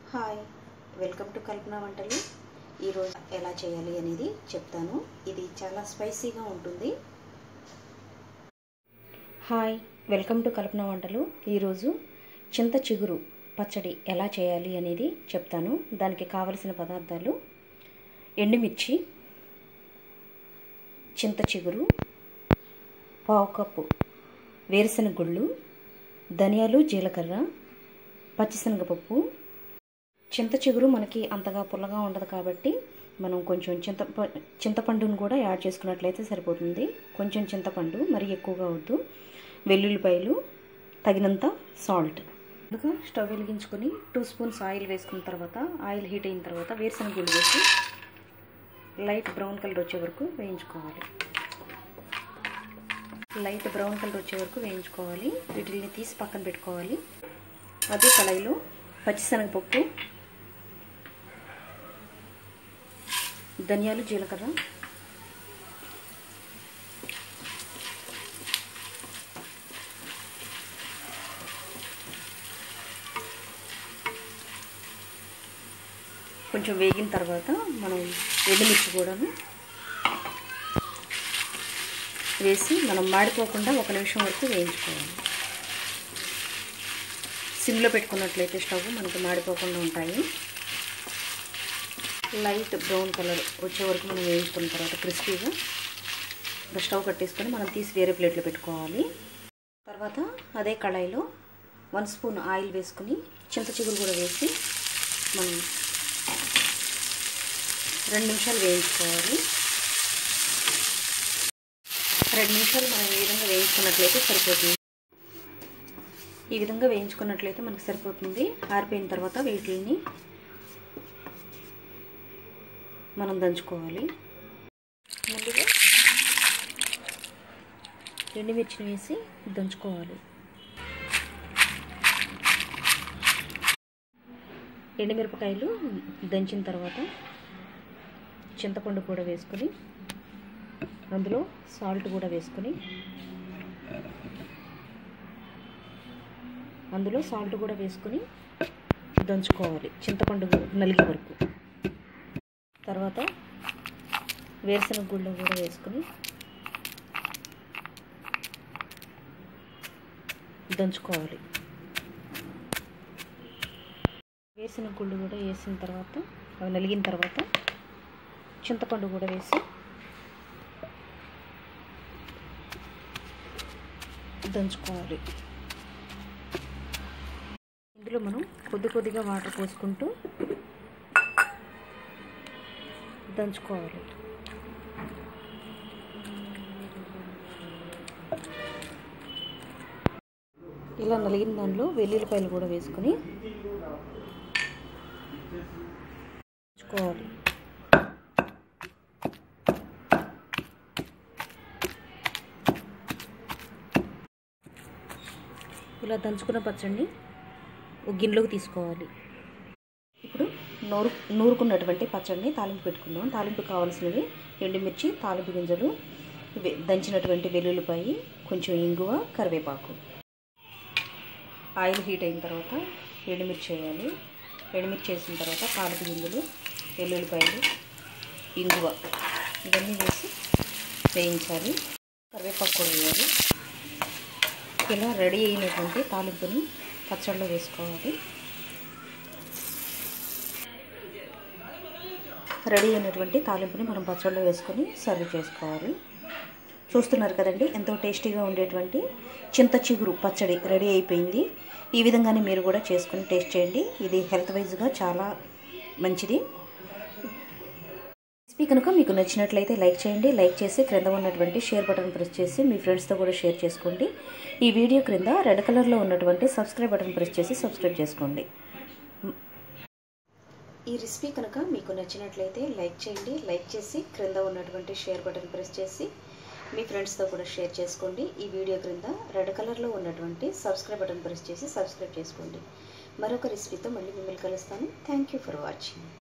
hi welcome to కల్పన వంటలు ఈరోజు ఎలా చేయాలి అనేది చెప్తాను ఇది చాలా స్పైసీగా ఉంటుంది హాయ్ వెల్కమ్ టు కల్పన వంటలు ఈరోజు చింత చిగురు పచ్చడి ఎలా చేయాలి అనేది చెప్తాను దానికి కావలసిన పదార్థాలు ఎండుమిర్చి చింత చిగురు పావు కప్పు వేరుశనగ గుళ్ళు ధనియాలు జీలకర్ర పచ్చిశనగపప్పు చింత చిగురు మనకి అంతగా పుల్లగా ఉండదు కాబట్టి మనం కొంచెం చింత చింతపండును కూడా యాడ్ చేసుకున్నట్లయితే సరిపోతుంది కొంచెం చింతపండు మరి ఎక్కువగా వద్దు వెల్లుల్లిపాయలు తగినంత సాల్ట్ ముందుగా స్టవ్ వెలిగించుకొని టూ స్పూన్స్ ఆయిల్ వేసుకున్న తర్వాత ఆయిల్ హీట్ అయిన తర్వాత వేరుశనగ గుళ్ళు వేసి లైట్ బ్రౌన్ కలర్ వచ్చే వరకు వేయించుకోవాలి లైట్ బ్రౌన్ కలర్ వచ్చే వరకు వేయించుకోవాలి వీటిని తీసి పక్కన పెట్టుకోవాలి అదే కళాయిలో పచ్చిశనగపప్పు ధనియాలు జీలకర్ర కొంచెం వేగిన తర్వాత మనం ఎండుమిర్చి కూడాను వేసి మనం మాడిపోకుండా ఒక నిమిషం వరకు వేయించుకోవాలి సిమ్లో పెట్టుకున్నట్లయితే స్టవ్ మనకు మాడిపోకుండా ఉంటాయి లైట్ బ్రౌన్ కలర్ వచ్చే వరకు మనం వేయించుకున్న తర్వాత క్రిస్పీగా స్టవ్ కట్టేసుకొని మనం తీసి వేరే ప్లేట్లో పెట్టుకోవాలి తర్వాత అదే కళాయిలో వన్ స్పూన్ ఆయిల్ వేసుకుని చింత చిగురు కూడా వేసి మనం రెండు నిమిషాలు వేయించుకోవాలి రెండు నిమిషాలు మనం ఈ విధంగా వేయించుకున్నట్లయితే సరిపోతుంది ఈ విధంగా వేయించుకున్నట్లయితే మనకు సరిపోతుంది ఆరిపోయిన తర్వాత వీటిని మనం దంచుకోవాలి ముందుగా ఎండుమిర్చిని వేసి దంచుకోవాలి ఎండుమిరపకాయలు దంచిన తర్వాత చింతపండు కూడా వేసుకొని అందులో సాల్ట్ కూడా వేసుకొని అందులో సాల్ట్ కూడా వేసుకొని దంచుకోవాలి చింతపండు నలిగే వరకు తర్వాత వేరుశనగ గుళ్ళు కూడా వేసుకొని దంచుకోవాలి వేసిన గుళ్ళు కూడా వేసిన తర్వాత అవి నలిగిన తర్వాత చింతపండు కూడా వేసి దంచుకోవాలి ఇందులో మనం కొద్ది కొద్దిగా వాటర్ పోసుకుంటూ దంచుకోవాలి ఇలా నలిగిన దానిలో వెల్లుల్లిపాయలు కూడా వేసుకొని దంచుకోవాలి ఇలా దంచుకున్న పచ్చడిని ఒక గిన్నెలోకి తీసుకోవాలి ఇప్పుడు నూరు నూరుకున్నటువంటి పచ్చడిని తాలింపు పెట్టుకుందాం తాలింపు కావాల్సినవి ఎండుమిర్చి తాలింపు గింజలు దంచినటువంటి వెల్లుల్లిపాయి కొంచెం ఇంగువ కరివేపాకు ఆయిల్ హీట్ అయిన తర్వాత ఎండుమిర్చి వేయాలి ఎండుమిర్చి వేసిన తర్వాత తాలింపు గింజలు వెల్లుల్లిపాయలు ఇంగువ ఇవన్నీ వేసి వేయించాలి కరివేపాకు కూడా వేయాలి ఇలా రెడీ అయినటువంటి తాలింపుని పచ్చడిలో వేసుకోవాలి రెడీ అయినటువంటి తాలింపుని మనం పచ్చడిలో వేసుకొని సర్వ్ చేసుకోవాలి చూస్తున్నారు కదండి ఎంతో టేస్టీగా ఉండేటువంటి చింత చిగురు పచ్చడి రెడీ అయిపోయింది ఈ విధంగానే మీరు కూడా చేసుకొని టేస్ట్ చేయండి ఇది హెల్త్ వైజ్గా చాలా మంచిది రెసిపీ కనుక మీకు నచ్చినట్లయితే లైక్ చేయండి లైక్ చేసి క్రింద ఉన్నటువంటి షేర్ బటన్ ప్రెస్ చేసి మీ ఫ్రెండ్స్తో కూడా షేర్ చేసుకోండి ఈ వీడియో క్రింద రెడ్ కలర్లో ఉన్నటువంటి సబ్స్క్రైబ్ బటన్ ప్రెస్ చేసి సబ్స్క్రైబ్ చేసుకోండి ఈ రెసిపీ కనుక మీకు నచ్చినట్లయితే లైక్ చేయండి లైక్ చేసి క్రింద ఉన్నటువంటి షేర్ బటన్ ప్రెస్ చేసి మీ ఫ్రెండ్స్తో కూడా షేర్ చేసుకోండి ఈ వీడియో క్రింద రెడ్ కలర్లో ఉన్నటువంటి సబ్స్క్రైబ్ బటన్ ప్రెస్ చేసి సబ్స్క్రైబ్ చేసుకోండి మరొక రెసిపీతో మళ్ళీ మిమ్మల్ని కలుస్తాను థ్యాంక్ యూ ఫర్ వాచింగ్